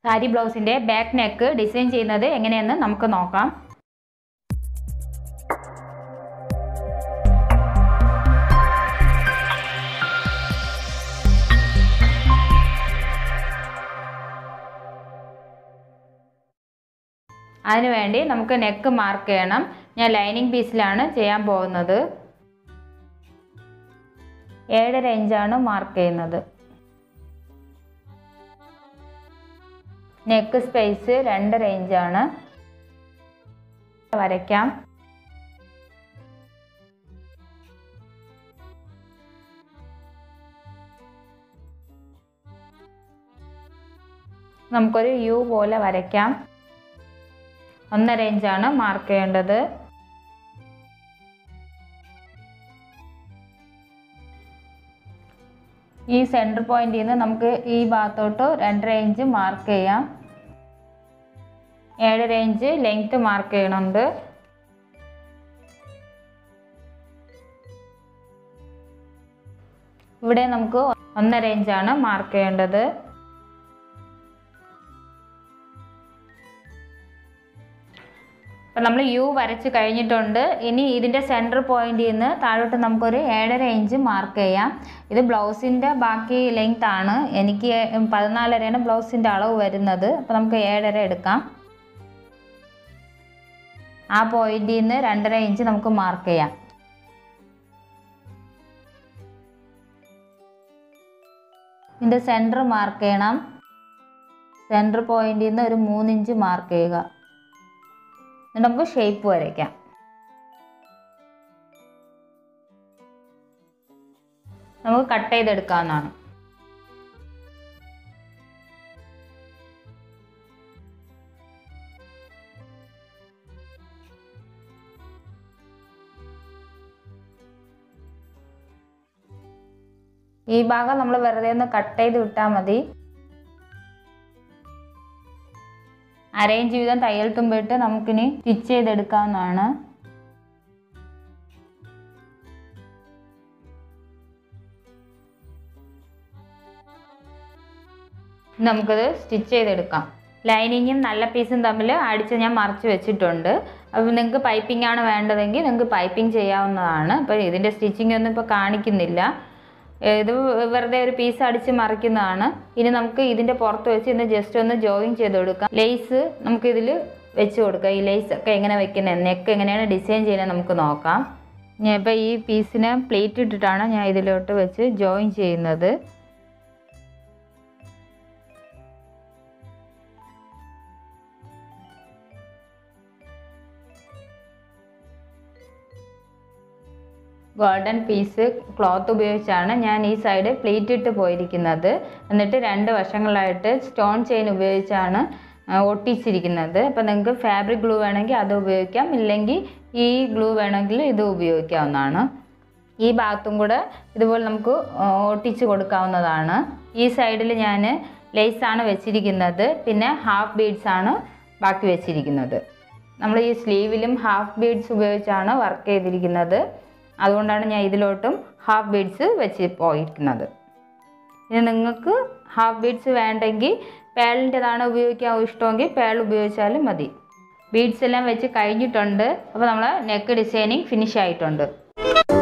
സാരി ബ്ലൗസിൻ്റെ back neck design ചെയ്യുന്നത് എങ്ങനെയെന്ന് നമുക്ക് നോക്കാം അതിനുവേണ്ടി നമുക്ക് നെക്ക് മാർക്ക് ചെയ്യണം ഞാൻ ലൈനിങ് പീസിലാണ് ചെയ്യാൻ പോകുന്നത് ഏഴര ഇഞ്ചാണ് മാർക്ക് ചെയ്യുന്നത് നെക്ക് സ്പേസ് രണ്ടര ഇഞ്ചാണ് വരയ്ക്കാം നമുക്കൊരു യു പോലെ വരയ്ക്കാം ഒന്നര ഇഞ്ചാണ് മാർക്ക് ചെയ്യേണ്ടത് ഈ സെൻറ്റർ പോയിന്റിൽ നിന്ന് നമുക്ക് ഈ ഭാഗത്തോട്ട് രണ്ടര ഇഞ്ച് മാർക്ക് ചെയ്യാം ഏഴര ഇഞ്ച് ലെങ്ത് മാർക്ക് ചെയ്യണുണ്ട് ഇവിടെ നമുക്ക് ഒന്നര ഇഞ്ചാണ് മാർക്ക് ചെയ്യേണ്ടത് അപ്പം നമ്മൾ യു വരച്ച് കഴിഞ്ഞിട്ടുണ്ട് ഇനി ഇതിൻ്റെ സെൻറ്റർ പോയിന്റിൽ നിന്ന് താഴോട്ട് നമുക്കൊരു ഏഴര ഇഞ്ച് മാർക്ക് ചെയ്യാം ഇത് ബ്ലൗസിൻ്റെ ബാക്കി ലെങ്ത് ആണ് എനിക്ക് പതിനാലരയാണ് ബ്ലൗസിൻ്റെ അളവ് വരുന്നത് അപ്പോൾ നമുക്ക് ഏഴര എടുക്കാം ആ പോയിന്റിൽ നിന്ന് രണ്ടര ഇഞ്ച് നമുക്ക് മാർക്ക് ചെയ്യാം ഇതിൻ്റെ സെൻറ്റർ മാർക്ക് ചെയ്യണം സെൻറ്റർ പോയിന്റിൽ നിന്ന് ഒരു മൂന്നിഞ്ച് മാർക്ക് ചെയ്യുക എന്നിട്ട് നമുക്ക് ഷേപ്പ് വരയ്ക്കാം നമുക്ക് കട്ട് ചെയ്തെടുക്കാവുന്നതാണ് ഈ ഭാഗം നമ്മൾ വെറുതെ ഒന്ന് കട്ട് ചെയ്ത് വിട്ടാൽ മതി അരയിഞ്ച് വീതം തയ്യൽ തുമ്പിട്ട് നമുക്കിനി സ്റ്റിച്ച് ചെയ്തെടുക്കാവുന്നതാണ് നമുക്കത് സ്റ്റിച്ച് ചെയ്തെടുക്കാം ലൈനിങ്ങും നല്ല പീസും തമ്മിൽ അടിച്ച് ഞാൻ മറച്ച് വെച്ചിട്ടുണ്ട് അപ്പോൾ നിങ്ങൾക്ക് പൈപ്പിംഗ് ആണ് വേണ്ടതെങ്കിൽ നിങ്ങൾക്ക് പൈപ്പിംഗ് ചെയ്യാവുന്നതാണ് അപ്പോൾ ഇതിൻ്റെ സ്റ്റിച്ചിങ് ഒന്നും ഇപ്പോൾ കാണിക്കുന്നില്ല ഇത് വെറുതെ ഒരു പീസ് അടിച്ച് മറിക്കുന്നതാണ് ഇനി നമുക്ക് ഇതിൻ്റെ പുറത്ത് വെച്ച് ഇന്ന് ജസ്റ്റ് ഒന്ന് ജോയിൻ ചെയ്ത് കൊടുക്കാം ലേസ് നമുക്ക് ഇതിൽ വെച്ച് കൊടുക്കാം ഈ ലേസ് ഒക്കെ എങ്ങനെ വെക്കുന്നത് നെക്ക് എങ്ങനെയാണ് ഡിസൈൻ ചെയ്യുന്നത് നമുക്ക് നോക്കാം ഞാൻ ഇപ്പോൾ ഈ പീസിനെ പ്ലേറ്റ് ഇട്ടിട്ടാണ് ഞാൻ ഇതിലോട്ട് വെച്ച് ജോയിൻ ചെയ്യുന്നത് ഗോൾഡൻ പീസ് ക്ലോത്ത് ഉപയോഗിച്ചാണ് ഞാൻ ഈ സൈഡ് പ്ലേറ്റ് ഇട്ട് പോയിരിക്കുന്നത് എന്നിട്ട് രണ്ട് വശങ്ങളായിട്ട് സ്റ്റോൺ ചെയിൻ ഉപയോഗിച്ചാണ് ആ, ഒട്ടിച്ചിരിക്കുന്നത് അപ്പോൾ നിങ്ങൾക്ക് ഫാബ്രിക് ഗ്ലൂ വേണമെങ്കിൽ അത് ഉപയോഗിക്കാം ഇല്ലെങ്കിൽ ഈ ഗ്ലൂ വേണമെങ്കിൽ ഇത് ഉപയോഗിക്കാവുന്നതാണ് ഈ ഭാഗത്തും കൂടെ ഇതുപോലെ നമുക്ക് ആ, ഒട്ടിച്ച് കൊടുക്കാവുന്നതാണ് ഈ സൈഡിൽ ഞാൻ ലേസാണ് വെച്ചിരിക്കുന്നത് പിന്നെ ഹാഫ് ബീഡ്സ് ആണ് ബാക്കി വെച്ചിരിക്കുന്നത് നമ്മൾ ഈ സ്ലീവിലും ഹാഫ് ബീഡ്സ് ഉപയോഗിച്ചാണ് വർക്ക് ചെയ്തിരിക്കുന്നത് അതുകൊണ്ടാണ് ഞാൻ ഇതിലോട്ടും ഹാഫ് ബീഡ്സ് വെച്ച് പോയിരിക്കുന്നത് ഇനി നിങ്ങൾക്ക് ഹാഫ് ബീഡ്സ് വേണ്ടെങ്കിൽ പേളിൻ്റെതാണ് ഉപയോഗിക്കാൻ ഇഷ്ടമെങ്കിൽ പേൾ ഉപയോഗിച്ചാലും മതി ബീഡ്സ് എല്ലാം വെച്ച് കഴിഞ്ഞിട്ടുണ്ട് അപ്പോൾ നമ്മൾ നെക്ക് ഡിസൈനിങ് ഫിനിഷ് ആയിട്ടുണ്ട്